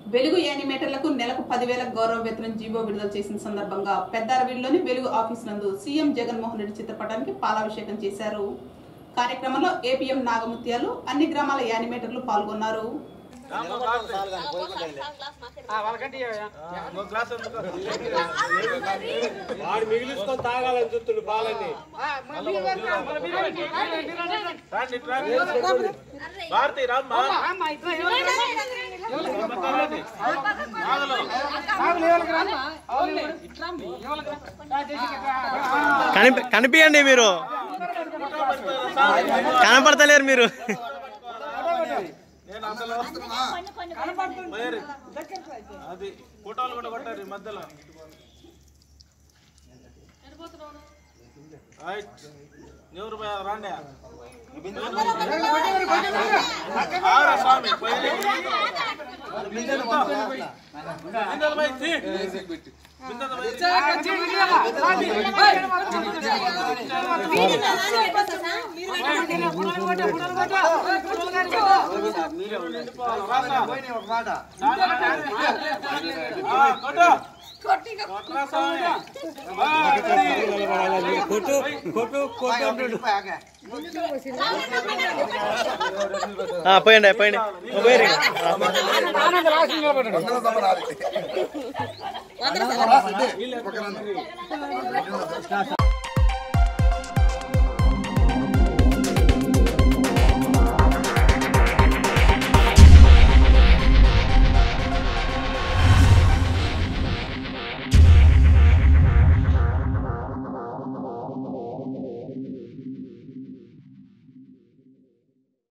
వెలుగు యానిమేటర్లకు నెలకు పదివేల గౌరవ వేతనం జీవో విడుదల చేసిన సందర్భంగా పెద్దారవీడులోని వెలుగు ఆఫీస్ నందు సీఎం జగన్మోహన్ రెడ్డి చిత్రపటానికి పాలాభిషేకం చేశారు కార్యక్రమంలో ఏపీఎం నాగముత్యాలు అన్ని గ్రామాల యానిమేటర్లు పాల్గొన్నారు వాడు మిగిలించుకొని తాగాలని చూస్తుండు పాలన్నీ భారతి రామ్మా కనిపి కనిపించండి మీరు కనపడతలేరు మీరు నేను అసలు పోయారు. అది ఫోటోలు కూడా కొట్టారు ఈ మధ్యలో రైట్. ఎవరు పోయారు రాండి ఆరా స్వామి పోయి. బిందెలు పోయి తీ. బిందెలు పోయి తీ. ఆ, కొట్టు. కొట్టురా స్వామి. ఆ, ఆ, పోయండి పోయండి పోయి